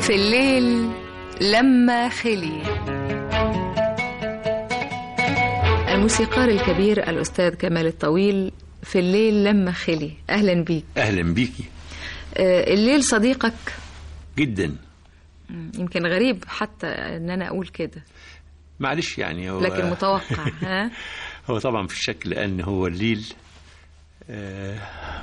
في الليل لما خلي الموسيقار الكبير الأستاذ كمال الطويل في الليل لما خلي أهلا بيك اهلا بيكي آه، الليل صديقك جدا مم، يمكن غريب حتى ان انا اقول كده معلش يعني هو لكن متوقع ها هو طبعا في الشكل لان هو الليل آه،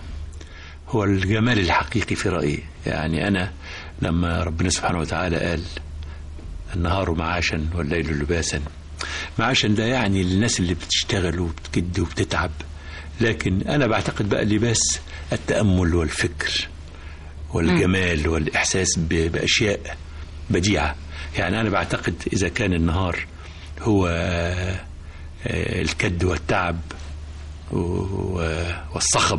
هو الجمال الحقيقي في رايي يعني انا لما ربنا سبحانه وتعالى قال النهار معاشا والليل لباسا معاشا ده يعني للناس اللي بتشتغل وبتكد وبتتعب لكن انا بعتقد بقى لباس التامل والفكر والجمال والاحساس ب- باشياء بديعه يعني انا بعتقد اذا كان النهار هو آه، الكد والتعب و- والصخب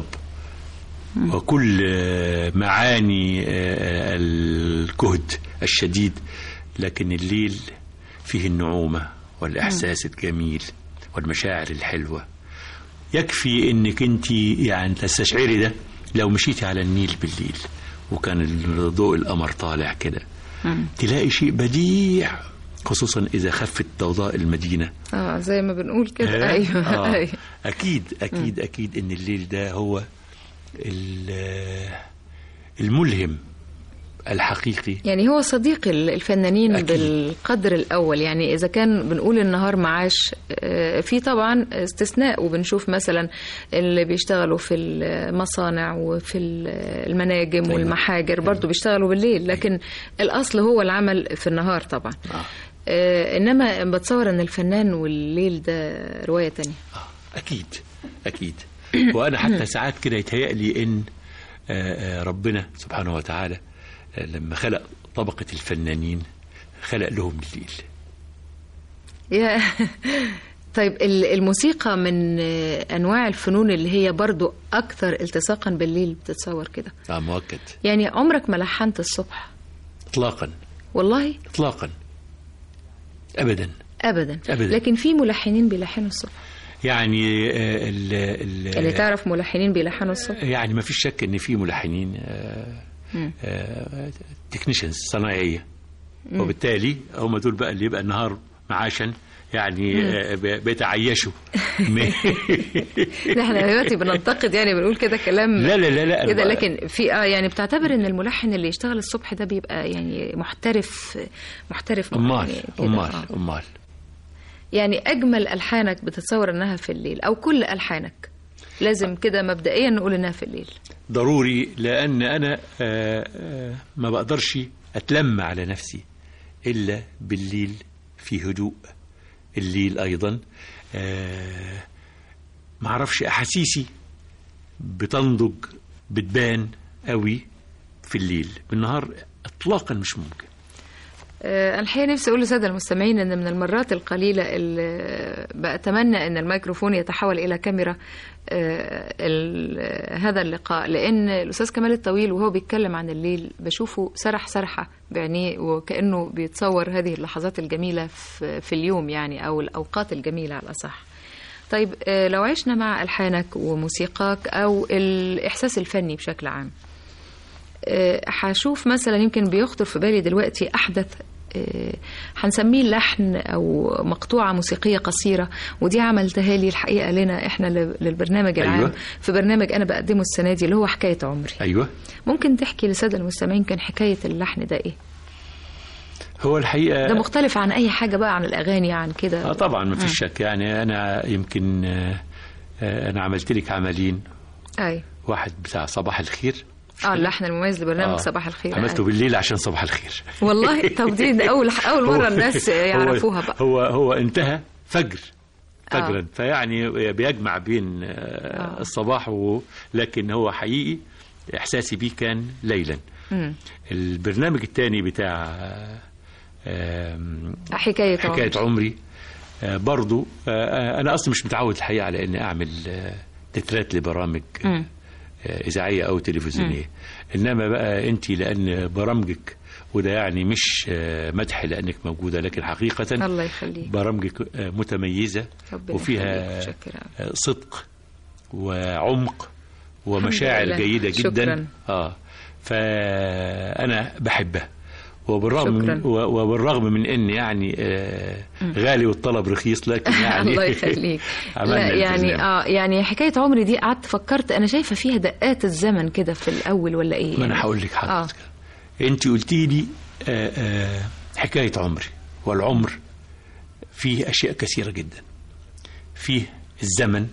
وكل آه، معاني آه، الجهد الشديد لكن الليل فيه النعومة والإحساس الجميل والمشاعر الحلوة يكفي انك انت يعني تستشعري ده لو مشيتي على النيل بالليل وكان ضوء القمر طالع كده تلاقي شيء بديع خصوصا اذا خفت ضوضاء المدينه اه زي ما بنقول كده آه، ايوه آه. ايوه اكيد اكيد اكيد ان الليل ده هو ال- الملهم الحقيقي يعني هو صديق ال- الفنانين أكيد. بالقدر الأول يعني إذا كان بنقول النهار معاش آه، في طبعا استثناء وبنشوف مثلا اللي بيشتغلوا في المصانع وفي ال- المناجم أيوة. والمحاجر برضو بيشتغلوا بالليل لكن الأصل هو العمل في النهار طبعا آه. آه، إنما بتصور أن الفنان والليل ده رواية تانية آه، اكيد اكيد وانا حتى ساعات كده يتهيألي ان آه، آه، ربنا سبحانه وتعالى آه، لما خلق طبقه الفنانين خلق لهم الليل يا طيب ال- الموسيقى من آه، أنواع الفنون اللي هي برضو أكثر التصاقا بالليل بتتصور كده اه مؤكد يعني عمرك ما لحنت الصبح اطلاقا والله اطلاقا ابدا ابدا أبداً. لكن في ملحنين بيلحنوا الصبح يعني آه، ال ال يعني تعرف ملحنين بيلحنوا الصبح يعني ما فيش شك ان في ملحنين مم. تكنيشنز صناعيه وبالتالي هم دول بقى اللي يبقى النهار معاشا يعني آه، بي- بيتعيشوا م- احنا دلوقتي بننتقد يعني بنقول كده كلام لا لا لا لا كده لكن في اه يعني بتعتبر ان الملحن اللي يشتغل الصبح ده بيبقى يعني محترف محترف امال يعني كده، امال آه. امال يعني اجمل الحانك بتتصور انها في الليل او كل الحانك لازم كده مبدئيا نقول انها في الليل ضروري لان انا آه، آه، ما بقدرش اتلم على نفسي الا بالليل في هدوء الليل ايضا آه، ما اعرفش احاسيسي بتنضج بتبان قوي في الليل بالنهار اطلاقا مش ممكن آه، أنا الحقيقة نفسي أقول للسادة المستمعين إن من المرات القليلة اللي بأتمنى إن الميكروفون يتحول إلى كاميرا آه، ال- هذا اللقاء لأن الأستاذ كمال الطويل وهو بيتكلم عن الليل بشوفه سرح سرحة بعينيه وكأنه بيتصور هذه اللحظات الجميلة في في اليوم يعني أو الأوقات الجميلة على الأصح طيب آه، لو عشنا مع ألحانك وموسيقاك أو الإحساس الفني بشكل عام آه، هشوف مثلا يمكن بيخطر في بالي دلوقتي احدث آه، هنسميه لحن او مقطوعه موسيقيه قصيره ودي عملتها لي الحقيقه لنا احنا ل- للبرنامج العام أيوة. في برنامج انا بقدمه السنه دي اللي هو حكايه عمري ايوه ممكن تحكي للساده المستمعين كان حكايه اللحن ده ايه هو الحقيقه ده مختلف عن اي حاجه بقى عن الاغاني عن كده اه طبعا ما فيش شك يعني انا يمكن آه، آه، انا عملت لك عملين اي واحد بتاع صباح الخير اه اللحن المميز لبرنامج آه، صباح الخير عملته أي. بالليل عشان صباح الخير والله طب دي ده اول اول مره هو- الناس يعرفوها هو بقى هو هو انتهى فجر آه. فجرا فيعني بيجمع بين آه، الصباح و... لكن هو حقيقي احساسي بيه كان ليلا مم. البرنامج الثاني بتاع آم، حكايه حكايه عمري. عمري آه، برضو آه، انا اصلا مش متعود الحقيقه على اني اعمل آه، تترات لبرامج مم. آه، اذاعيه او تلفزيونيه انما بقى انت لان برامجك وده يعني مش آه، مدح لانك موجوده لكن حقيقه الله يخليك برامجك آه، متميزه ربنا وفيها يخليك. شكرا آه، صدق وعمق ومشاعر لله. جيده جدا شكراً. اه فانا بحبها وبالرغم شكراً. من و- وبالرغم من ان يعني آه، غالي والطلب رخيص لكن يعني الله يخليك عملنا لا يعني البرنامج. اه يعني حكايه عمري دي قعدت فكرت انا شايفه فيها دقات الزمن كده في الاول ولا ايه ما انا يعني؟ هقول لك حضرتك انت قلتي لي آه، آه، حكايه عمري والعمر فيه اشياء كثيره جدا فيه الزمن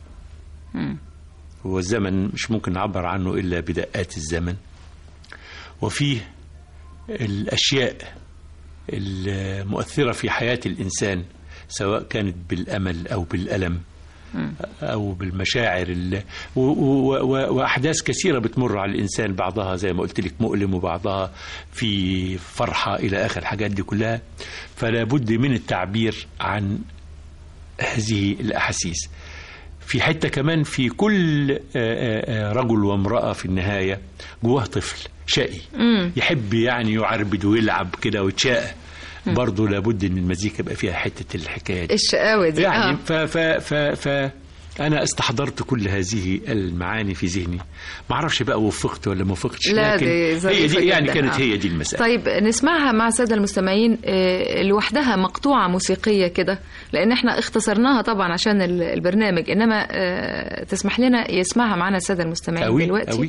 هو الزمن مش ممكن نعبر عنه الا بدقات الزمن وفيه الاشياء المؤثره في حياه الانسان سواء كانت بالامل او بالالم او بالمشاعر ال... و... و... و... واحداث كثيره بتمر على الانسان بعضها زي ما قلت لك مؤلم وبعضها في فرحه الى اخر الحاجات دي كلها فلا بد من التعبير عن هذه الاحاسيس في حته كمان في كل آه، آه، آه، رجل وامراه في النهايه جواه طفل شقي يحب يعني يعربد ويلعب كده ويتشاقى برضه لابد ان المزيكا يبقى فيها حته الحكايه دي الشقاوه دي يعني آه. ف ف ف ف انا استحضرت كل هذه المعاني في ذهني ما اعرفش بقى وفقت ولا ما وفقتش لا لكن دي هي ظريفة دي يعني جداً. كانت آه. هي دي المساله طيب نسمعها مع الساده المستمعين آه، لوحدها مقطوعه موسيقيه كده لان احنا اختصرناها طبعا عشان ال- البرنامج انما آه، تسمح لنا يسمعها معنا الساده المستمعين قوي دلوقتي قوي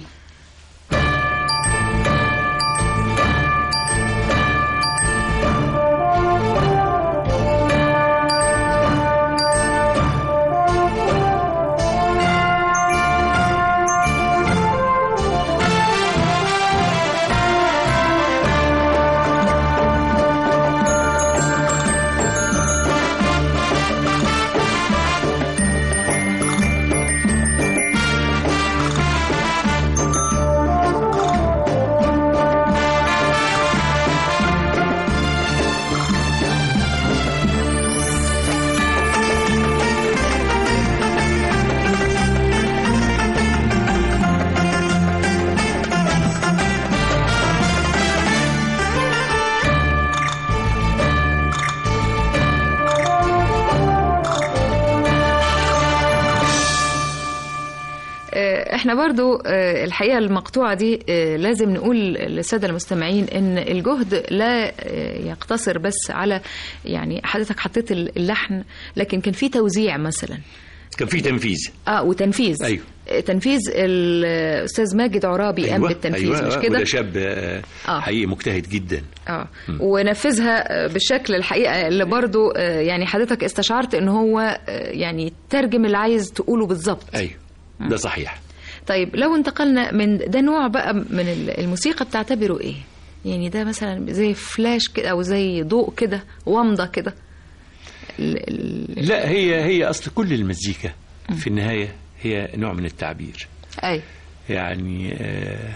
آه، احنا برضو آه، الحقيقة المقطوعة دي آه، لازم نقول للسادة المستمعين ان الجهد لا آه، يقتصر بس على يعني حضرتك حطيت اللحن لكن كان في توزيع مثلا كان في تنفيذ اه وتنفيذ أيوه. آه، تنفيذ الاستاذ ماجد عرابي قام بالتنفيذ أيوة مش آه، كده وده شاب آه، آه. حقيقي مجتهد جدا اه ونفذها آه، بالشكل الحقيقه اللي برضو آه، يعني حضرتك استشعرت ان هو آه، يعني ترجم اللي عايز تقوله بالظبط ايوه ده صحيح طيب لو انتقلنا من ده نوع بقى من ال- الموسيقى بتعتبره ايه يعني ده مثلا زي فلاش كده او زي ضوء كده ومضه كده ال- ال- لا هي هي اصل كل المزيكا في النهايه هي نوع من التعبير اي يعني آه،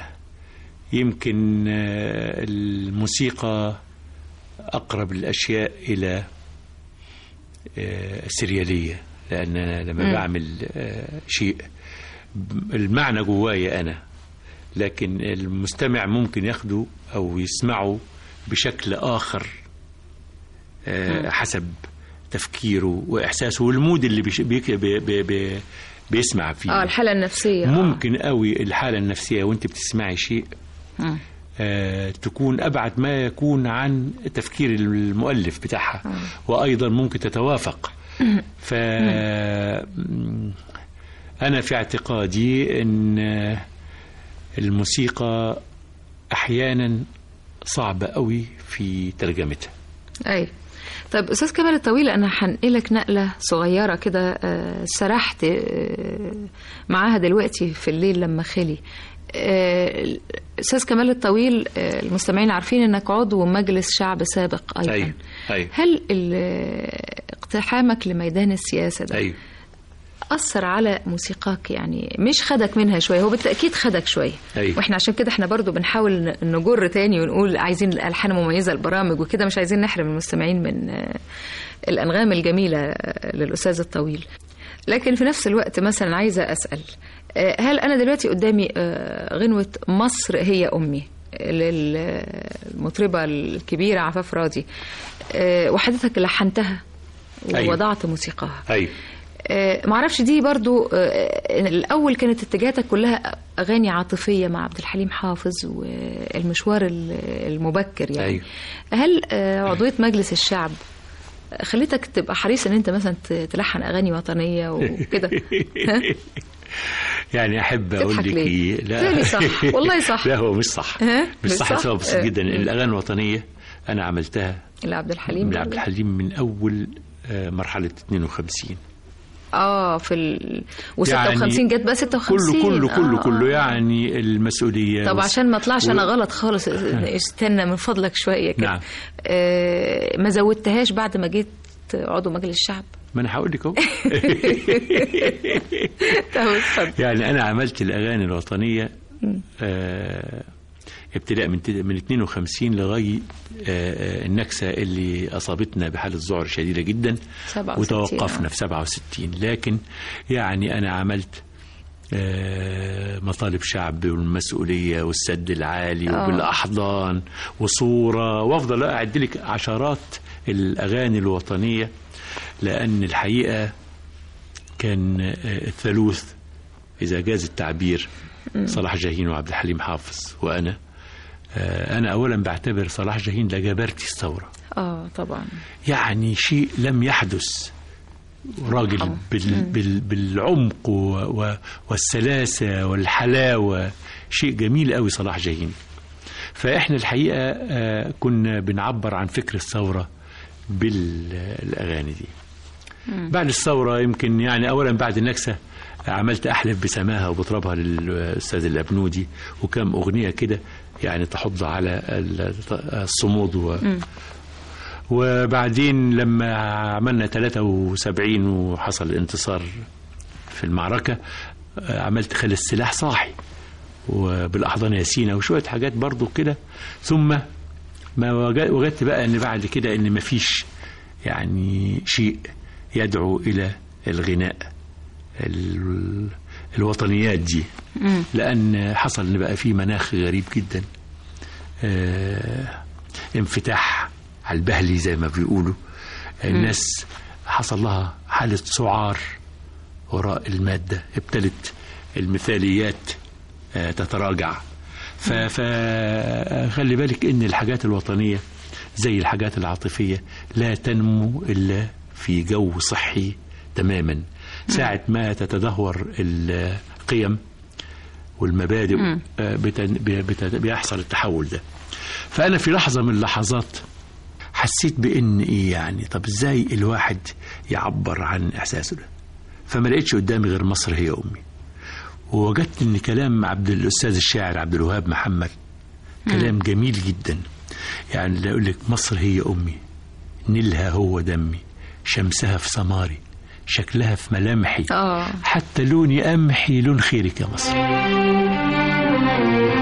يمكن آه، الموسيقى أقرب الأشياء إلى آه، السريالية لأن أنا لما مم. بعمل آه، شيء ب- المعنى جوايا أنا لكن المستمع ممكن ياخده أو يسمعه بشكل آخر آه، حسب تفكيره وإحساسه والمود اللي بيش- بيك- بي بي بي بيسمع فيه اه الحاله النفسيه آه. ممكن قوي الحالة النفسية وانت بتسمعي شيء مم. آه، تكون أبعد ما يكون عن تفكير المؤلف بتاعها وأيضا ممكن تتوافق ف م- أنا في اعتقادي أن آه، الموسيقى أحيانا صعبة قوي في ترجمتها اي طيب استاذ كمال الطويل انا هنقلك نقله صغيره كده آه، سرحت آه، معاها دلوقتي في الليل لما خلي آه، استاذ كمال الطويل آه، المستمعين عارفين انك عضو مجلس شعب سابق ايضا أيوه أيوه هل ال- اقتحامك لميدان السياسه ده أيوه أثر على موسيقاك يعني مش خدك منها شوية هو بالتأكيد خدك شوية أيوة. وإحنا عشان كده إحنا برضو بنحاول ن- نجر تاني ونقول عايزين الألحان مميزة البرامج وكده مش عايزين نحرم المستمعين من آه، الأنغام الجميلة آه، للأستاذ الطويل لكن في نفس الوقت مثلا عايزة أسأل آه، هل أنا دلوقتي قدامي آه، غنوة مصر هي أمي للمطربة الكبيرة عفاف راضي آه، وحضرتك لحنتها أيوة. ووضعت موسيقاها أيوه آه، معرفش دي برضو آه، الأول كانت اتجاهاتك كلها أغاني عاطفية مع عبد الحليم حافظ والمشوار ال- المبكر يعني أيوة. هل آه، عضوية مجلس الشعب خليتك تبقى حريص ان انت مثلا ت- تلحن اغاني وطنيه وكده ها؟ يعني احب اقول تضحك لك ليه؟ إيه، تقولي صح، والله صح. لا هو مش صح ها؟ مش مش صح صح؟ لسبب بسيط آه. جدا إن الاغاني الوطنيه انا عملتها اللي عبد الحليم من عبد الحليم من اول آه، مرحله 52 اه في ال و56 جت بقى 56 كله كله كله آه، كله آه. يعني المسؤوليه طب والس- عشان ما اطلعش و- انا غلط خالص استنى من فضلك شويه كده نعم. آه ما زودتهاش بعد ما جيت عضو مجلس الشعب ما انا هقول لك اهو طب اتفضل يعني انا عملت الاغاني الوطنيه آه ابتداء من تد- من 52 لغايه آه آه، النكسه اللي اصابتنا بحاله ذعر شديده جدا 67 وتوقفنا آه. في 67 لكن يعني انا عملت آه، مطالب شعب والمسؤوليه والسد العالي آه. وبالاحضان وصوره وافضل اعد لك عشرات الاغاني الوطنيه لان الحقيقه كان آه، الثالوث اذا جاز التعبير صلاح جاهين وعبد الحليم حافظ وانا آه، انا اولا بعتبر صلاح جاهين ده جبرتي الثوره اه طبعا يعني شيء لم يحدث راجل طبعاً. بال بال بالعمق و و والسلاسة والحلاوة شيء جميل قوي صلاح جاهين فإحنا الحقيقة آه، كنا بنعبر عن فكر الثورة بالأغاني دي بعد الثورة يمكن يعني أولا بعد النكسة عملت أحلف بسماها وبترابها للأستاذ الأبنودي وكم أغنية كده يعني تحض على ال- الصمود و وبعدين لما عملنا 73 وحصل الانتصار في المعركة آه، عملت خلي السلاح صاحي وبالأحضان ياسينة وشوية حاجات برضو كده ثم ما وجد- وجدت بقى ان بعد كده ان مفيش يعني شيء يدعو الى الغناء ال- الوطنيات دي لان حصل ان بقى في مناخ غريب جدا آه، انفتاح على البهلي زي ما بيقولوا الناس حصل لها حالة سعار وراء المادة ابتدت المثاليات آه، تتراجع ف- فخلي بالك ان الحاجات الوطنية زي الحاجات العاطفية لا تنمو إلا في جو صحي تماما ساعة ما تتدهور القيم والمبادئ آه، بتن- بت- بيحصل التحول ده فأنا في لحظة من اللحظات حسيت بان ايه يعني طب ازاي الواحد يعبر عن احساسه ده فما لقيتش قدامي غير مصر هي امي ووجدت ان كلام عبد الاستاذ الشاعر عبد الوهاب محمد كلام جميل جدا يعني اللي يقول لك مصر هي امي نيلها هو دمي شمسها في سماري شكلها في ملامحي اه حتى لوني امحي لون خيرك يا مصر